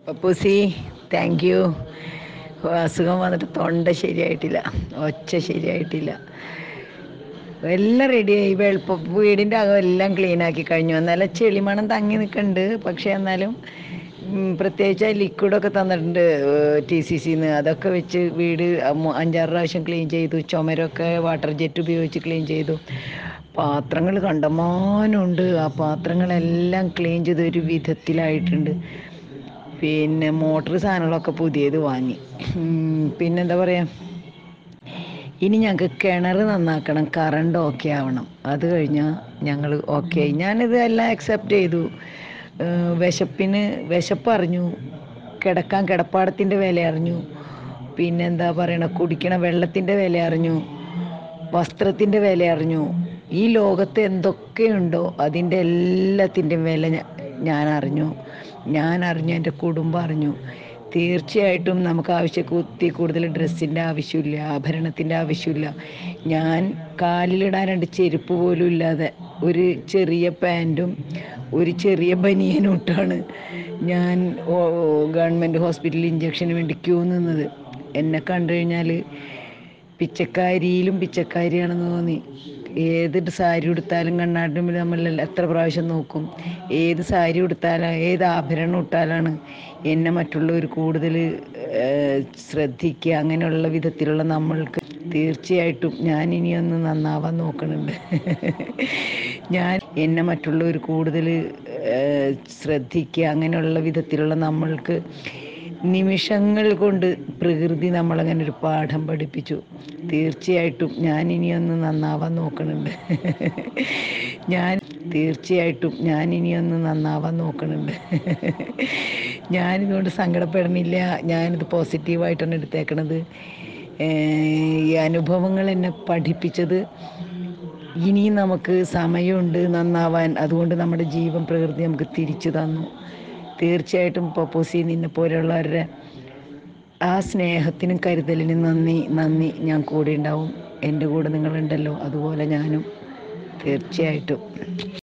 പപ്പൂസി thank you അസുഖം വന്നിട്ട് തൊണ്ട ശരിയായിട്ടില്ല ഒച്ച ശരിയായിട്ടില്ല എല്ലാം റെഡിയായി വെളുപ്പം വീടിൻ്റെ അകം എല്ലാം ക്ലീൻ ആക്കി കഴിഞ്ഞു എന്നാലും ചെളിമണം തങ്ങി നിൽക്കുന്നുണ്ട് പക്ഷേ എന്നാലും ഉം, പ്രത്യേകിച്ച് ആ ലിക്വിഡൊക്കെ തന്നിട്ടുണ്ട് ടി സി സിന്ന് അതൊക്കെ വെച്ച് വീട് അമ്മ- അഞ്ചാറ് പ്രാവശ്യം ക്ലീൻ ചെയ്തു ചുമരൊക്കെ വാട്ടർ ജെറ്റ് ഉപയോഗിച്ച് ക്ലീൻ ചെയ്തു പാത്രങ്ങൾ കണ്ടമാനമുണ്ട് ആ പാത്രങ്ങളെല്ലാം ക്ലീൻ ചെയ്ത് ഒരു വിധത്തിലായിട്ടുണ്ട് പിന്നെ മോട്ടർ സാധനങ്ങളൊക്കെ പുതിയത് വാങ്ങി ഉം, പിന്നെന്താ പറയുക ഇനി ഞങ്ങൾക്ക് കിണർ നന്നാക്കണം കറണ്ട് ഓക്കെ ആവണം അത് കഴിഞ്ഞാൽ ഞങ്ങൾ ഓക്കെ ആയി ഞാനിത് എല്ലാം അക്സെപ്റ്റ് ചെയ്തു ഏഹ് വിശപ്പിന് വിശപ്പ് അറിഞ്ഞു കിടക്കാൻ കിടപ്പാടത്തിൻ്റെ വില അറിഞ്ഞു പിന്നെന്താ പറയണ കുടിക്കണ വെള്ളത്തിൻ്റെ വില അറിഞ്ഞു വസ്ത്രത്തിൻ്റെ വില അറിഞ്ഞു ഈ ലോകത്ത് എന്തൊക്കെയുണ്ടോ അതിൻ്റെ എല്ലാത്തിൻ്റെയും വില ഞ- ഞാൻ അറിഞ്ഞു ഞാൻ അറിഞ്ഞു എൻ്റെ കുടുംബം അറിഞ്ഞു തീർച്ചയായിട്ടും നമുക്ക് ആവശ്യക്കുത്തി കൂടുതൽ ഡ്രസ്സിൻ്റെ ആവശ്യമില്ല ആഭരണത്തിൻ്റെ ആവശ്യമില്ല ഞാൻ കാലിലിടാൻ രണ്ട് ചെരുപ്പ് പോലും ഇല്ലാതെ ഒരു ചെറിയ പാൻറ്റും ഒരു ചെറിയ ബനിയനും ഇട്ടാണ് ഞാൻ ഗവൺമെൻറ് ഹോസ്പിറ്റലിൽ ഇഞ്ചക്ഷന് വേണ്ടി ക്യൂ നിന്നത് എന്നെ കണ്ടു കഴിഞ്ഞാൽ പിച്ചക്കാരിയിലും പിച്ചക്കാരിയാണെന്ന് തോന്നി ഏത് സാരി ഉടുത്താലും കണ്ണാടിന് മുമ്പിൽ നമ്മൾ എത്ര പ്രാവശ്യം നോക്കും ഏത് സാരി ഉടുത്താലും ഏത് ആഭരണം ഇട്ടാലാണ് എന്നെ മറ്റുള്ളവർ കൂടുതൽ ശ്രദ്ധിക്കുക അങ്ങനെയുള്ള വിധത്തിലുള്ള നമ്മൾക്ക് തീർച്ചയായിട്ടും ഞാൻ ഇനിയൊന്ന് നന്നാവാൻ നോക്കണുണ്ട് ഞാൻ എന്നെ മറ്റുള്ളവർ കൂടുതൽ ശ്രദ്ധിക്കുക അങ്ങനെയുള്ള വിധത്തിലുള്ള നമ്മൾക്ക് നിമിഷങ്ങൾ കൊണ്ട് പ്രകൃതി നമ്മളങ്ങനെ ഒരു പാഠം പഠിപ്പിച്ചു തീർച്ചയായിട്ടും ഞാൻ ഇനിയൊന്ന് നന്നാവാൻ നോക്കണുണ്ട് ഞാൻ തീർച്ചയായിട്ടും ഞാൻ ഇനിയൊന്ന് നന്നാവാൻ നോക്കണുണ്ട് ഞാനിതുകൊണ്ട് സങ്കടപ്പെടുന്നില്ല ഞാനിത് പോസിറ്റീവായിട്ടാണ് എടുത്തേക്കണത് ഏഹ് ഈ അനുഭവങ്ങൾ എന്നെ പഠിപ്പിച്ചത് ഇനിയും നമുക്ക് സമയമുണ്ട് നന്നാവാൻ അതുകൊണ്ട് നമ്മുടെ ജീവൻ പ്രകൃതി നമുക്ക് തിരിച്ചു തന്നു തീർച്ചയായിട്ടും പപ്പോസി നിന്നെ പോലെയുള്ളവരുടെ ആ സ്നേഹത്തിനും കരുതലിനും നന്ദി നന്ദി ഞാൻ കൂടെ ഉണ്ടാവും എൻ്റെ കൂടെ നിങ്ങളുണ്ടല്ലോ അതുപോലെ ഞാനും തീർച്ചയായിട്ടും